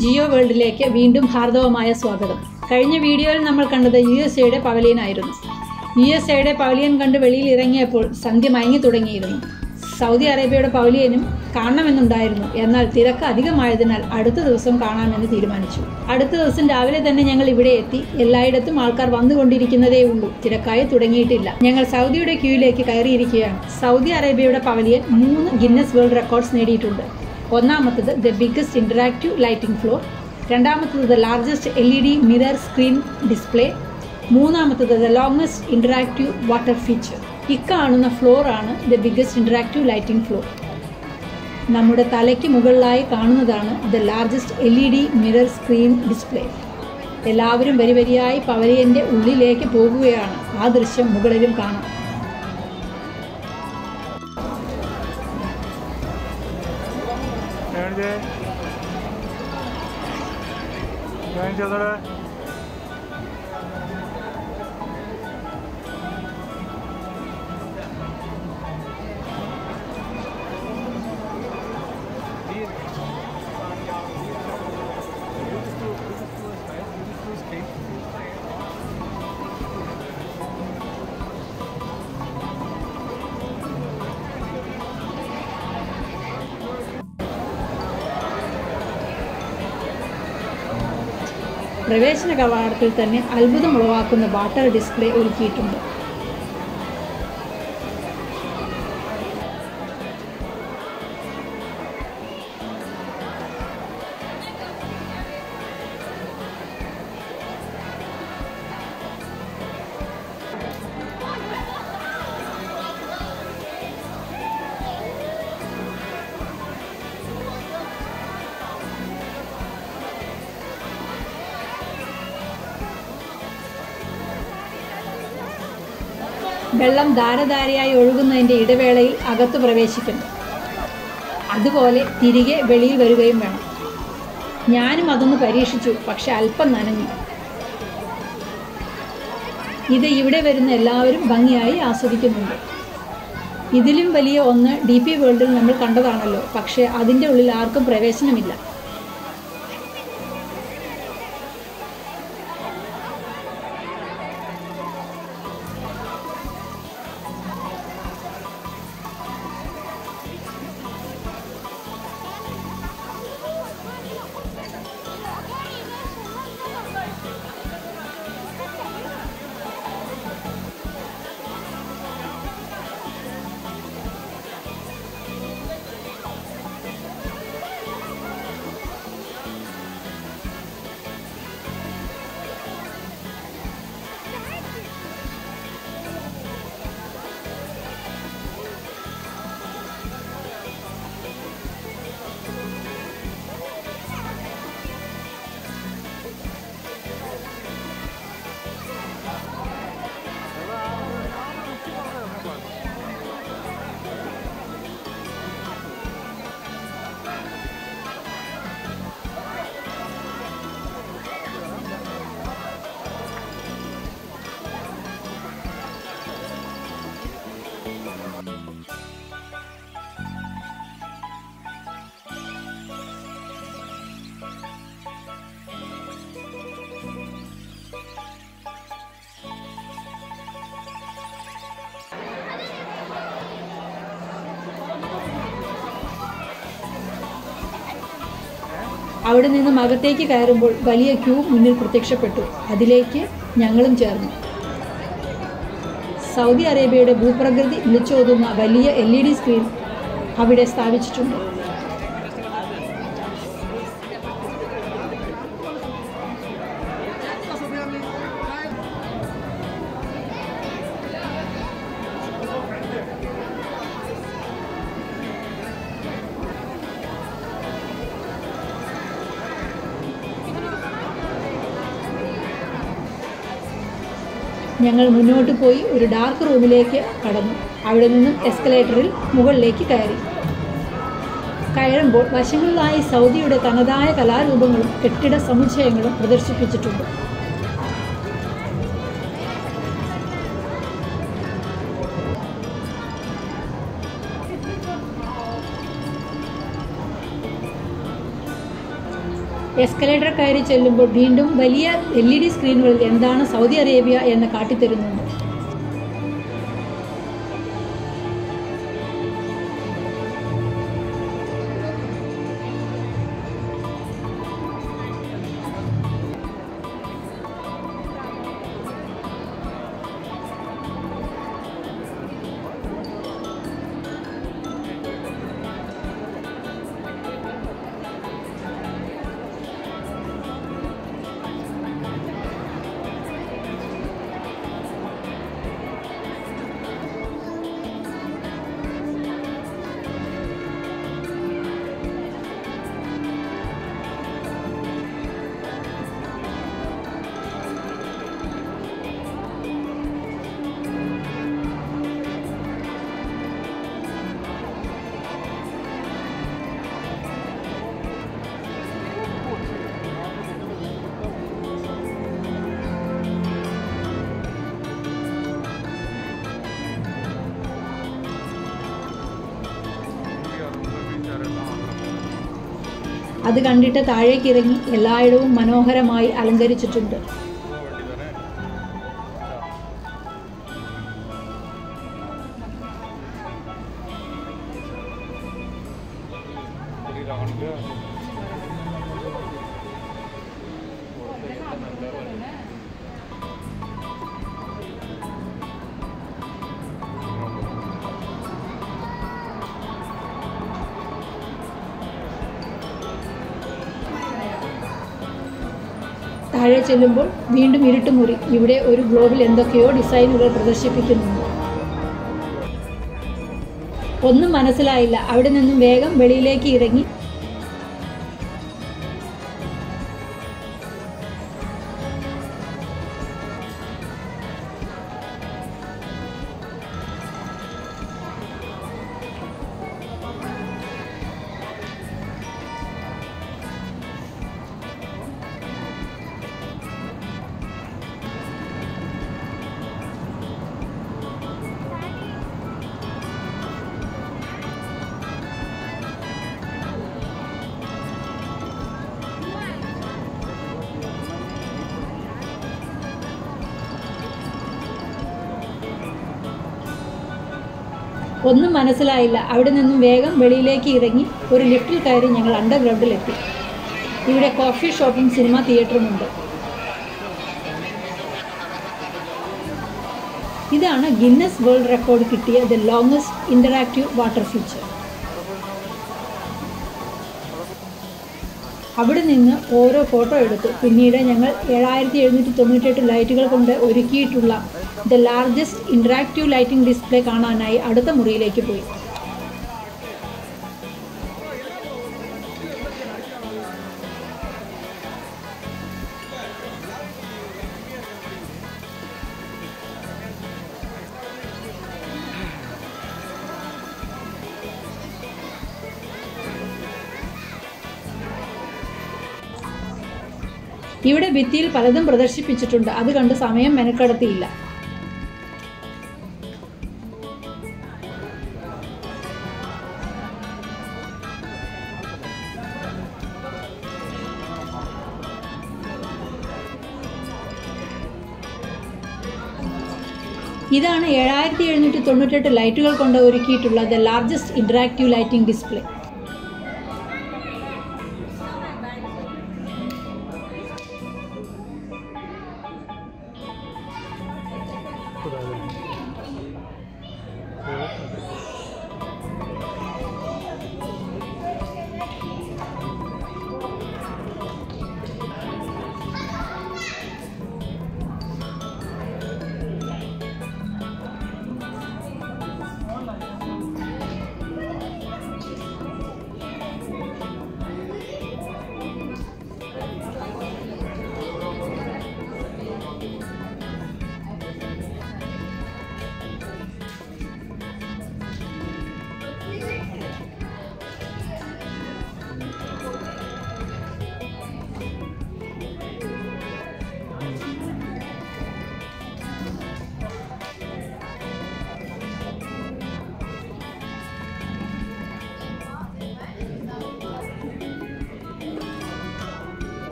ജിയോ വേൾഡിലേക്ക് വീണ്ടും ഹാർദവമായ സ്വാഗതം കഴിഞ്ഞ വീഡിയോയിൽ നമ്മൾ കണ്ടത് യു എസ് എയുടെ പവലിയൻ ആയിരുന്നു യു എസ് എയുടെ പവലിയൻ കണ്ട് വെളിയിൽ ഇറങ്ങിയപ്പോൾ സന്ധ്യ മയങ്ങി തുടങ്ങിയിരുന്നു സൗദി അറേബ്യയുടെ പവലിയനും കാണണമെന്നുണ്ടായിരുന്നു എന്നാൽ തിരക്ക് അധികമായതിനാൽ അടുത്ത ദിവസം കാണാമെന്ന് തീരുമാനിച്ചു അടുത്ത ദിവസം രാവിലെ തന്നെ ഞങ്ങൾ ഇവിടെ എത്തി എല്ലായിടത്തും ആൾക്കാർ വന്നുകൊണ്ടിരിക്കുന്നതേ ഉള്ളൂ തിരക്കായി തുടങ്ങിയിട്ടില്ല ഞങ്ങൾ സൗദിയുടെ ക്യൂയിലേക്ക് കയറിയിരിക്കുകയാണ് സൗദി അറേബ്യയുടെ പവലിയൻ മൂന്ന് ഗിന്നസ് വേൾഡ് റെക്കോർഡ്സ് നേടിയിട്ടുണ്ട് ഒന്നാമത്തത് the biggest interactive lighting floor രണ്ടാമത്തത് the largest L E D mirror screen display മൂന്നാമത്തത് the longest interactive water feature ഇക്കാണുന്ന ഫ്ലോർ ആണ് the biggest interactive lighting floor നമ്മുടെ തലയ്ക്ക് മുകളിലായി കാണുന്നതാണ് the largest L E D mirror screen display എല്ലാവരും വരി വരിയായി പവലിയന്റെ ഉള്ളിലേക്ക് പോകുകയാണ് ആ ദൃശ്യം മുകളിലും കാണാം കാണിച്ചേ കാണിച്ചതോടെ പ്രവേശന കവാടത്തിൽ തന്നെ അത്ഭുതമുളവാക്കുന്ന വാട്ടർ ഡിസ്പ്ലേ ഒരുക്കിയിട്ടുണ്ട് വെള്ളം ധാരധാരയായി ഒഴുകുന്നതിൻ്റെ ഇടവേളയിൽ അകത്ത് പ്രവേശിക്കുന്നു അതുപോലെ തിരികെ വെളിയിൽ വരികയും വേണം ഞാനും അതൊന്ന് പരീക്ഷിച്ചു പക്ഷെ അല്പം നനഞ്ഞു ഇത് ഇവിടെ വരുന്ന എല്ലാവരും ഭംഗിയായി ആസ്വദിക്കുന്നുണ്ട് ഇതിലും വലിയ ഒന്ന് ഡി പി വേൾഡിൽ നമ്മൾ കണ്ടതാണല്ലോ പക്ഷേ അതിൻ്റെ ഉള്ളിൽ ആർക്കും പ്രവേശനമില്ല അവിടെ നിന്നും അകത്തേക്ക് കയറുമ്പോൾ വലിയ ക്യൂ മുന്നിൽ പ്രത്യക്ഷപ്പെട്ടു അതിലേക്ക് ഞങ്ങളും ചേർന്നു സൗദി അറേബ്യയുടെ ഭൂപ്രകൃതി വിളിച്ചോതുന്ന വലിയ എൽ ഇ ഡി സ്ക്രീൻ അവിടെ സ്ഥാപിച്ചിട്ടുണ്ട് ഞങ്ങൾ മുന്നോട്ട് പോയി ഒരു ഡാർക്ക് റൂമിലേക്ക് കടന്നു അവിടെ നിന്നും എസ്കലേറ്ററിൽ മുകളിലേക്ക് കയറി കയറുമ്പോൾ വശങ്ങളിലായി സൗദിയുടെ തനതായ കലാരൂപങ്ങളും കെട്ടിട സമുച്ചയങ്ങളും പ്രദർശിപ്പിച്ചിട്ടുണ്ട് എസ്കലേറ്റർ കയറി ചെല്ലുമ്പോൾ വീണ്ടും വലിയ എൽ ഇ ഡി സ്ക്രീനുകളിൽ എന്താണ് സൗദി അറേബ്യ എന്ന് കാട്ടിത്തരുന്നുണ്ട് അത് കണ്ടിട്ട് താഴേക്ക് ഇറങ്ങി എല്ലായിടവും മനോഹരമായി അലങ്കരിച്ചിട്ടുണ്ട് താഴെ ചെല്ലുമ്പോൾ വീണ്ടും ഇരുട്ടുമുറി ഇവിടെ ഒരു ഗ്ലോബിൽ എന്തൊക്കെയോ ഡിസൈനുകൾ പ്രദർശിപ്പിക്കുന്നുണ്ട് ഒന്നും മനസ്സിലായില്ല അവിടെ നിന്നും വേഗം വെളിയിലേക്ക് ഇറങ്ങി ഒന്നും മനസ്സിലായില്ല അവിടെ നിന്നും വേഗം വെളിയിലേക്ക് ഇറങ്ങി ഒരു ലിഫ്റ്റിൽ കയറി ഞങ്ങൾ അണ്ടർഗ്രൗണ്ടിലെത്തി ഇവിടെ കോഫി ഷോപ്പും സിനിമ തിയേറ്ററുമുണ്ട് ഇതാണ് ഗിന്നസ് വേൾഡ് റെക്കോർഡ് കിട്ടിയ the longest interactive water feature അവിടെ നിന്ന് ഓരോ ഫോട്ടോ എടുത്തു പിന്നീട് ഞങ്ങൾ ഏഴായിരത്തി എഴുന്നൂറ്റി തൊണ്ണൂറ്റെട്ട് ലൈറ്റുകൾ കൊണ്ട് ഒരുക്കിയിട്ടുള്ള the largest interactive lighting display കാണാനായി അടുത്ത മുറിയിലേക്ക് പോയി ഇവിടെ ഭിത്തിയിൽ പലതും പ്രദർശിപ്പിച്ചിട്ടുണ്ട് അത് കണ്ട് സമയം മെനക്കെടുത്തിയില്ല ഇതാണ് ഏഴായിരത്തി എഴുന്നൂറ്റി തൊണ്ണൂറ്റെട്ട് ലൈറ്റുകൾ കൊണ്ട് ഒരുക്കിയിട്ടുള്ള the largest interactive lighting display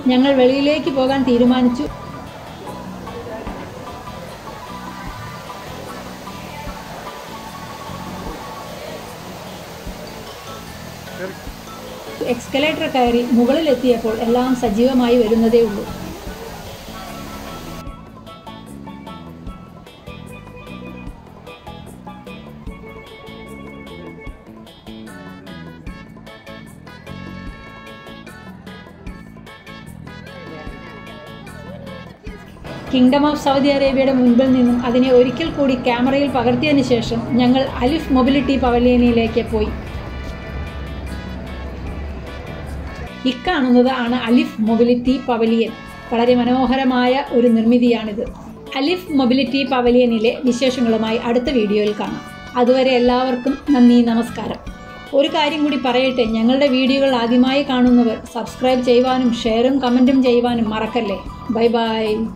ഞങ്ങൾ വെളിയിലേക്ക് പോകാൻ തീരുമാനിച്ചു എക്സ്കലേറ്റർ കയറി മുകളിലെത്തിയപ്പോൾ എല്ലാം സജീവമായി വരുന്നതേ ഉള്ളൂ കിങ്ഡം ഓഫ് സൗദി അറേബ്യയുടെ മുൻപിൽ നിന്നും അതിനെ ഒരിക്കൽ കൂടി ക്യാമറയിൽ പകർത്തിയതിനു ശേഷം ഞങ്ങൾ അലിഫ് മൊബിലിറ്റി പവലിയനിലേക്ക് പോയി ഇക്കാണുന്നത് ആണ് അലിഫ് മൊബിലിറ്റി പവലിയൻ വളരെ മനോഹരമായ ഒരു നിർമ്മിതിയാണിത് അലിഫ് മൊബിലിറ്റി പവലിയനിലെ വിശേഷങ്ങളുമായി അടുത്ത വീഡിയോയിൽ കാണാം അതുവരെ എല്ലാവർക്കും നന്ദി നമസ്കാരം ഒരു കാര്യം കൂടി പറയട്ടെ ഞങ്ങളുടെ വീഡിയോകൾ ആദ്യമായി കാണുന്നവർ സബ്സ്ക്രൈബ് ചെയ്യുവാനും ഷെയറും കമൻറ്റും ചെയ്യുവാനും മറക്കല്ലേ ബൈ ബൈ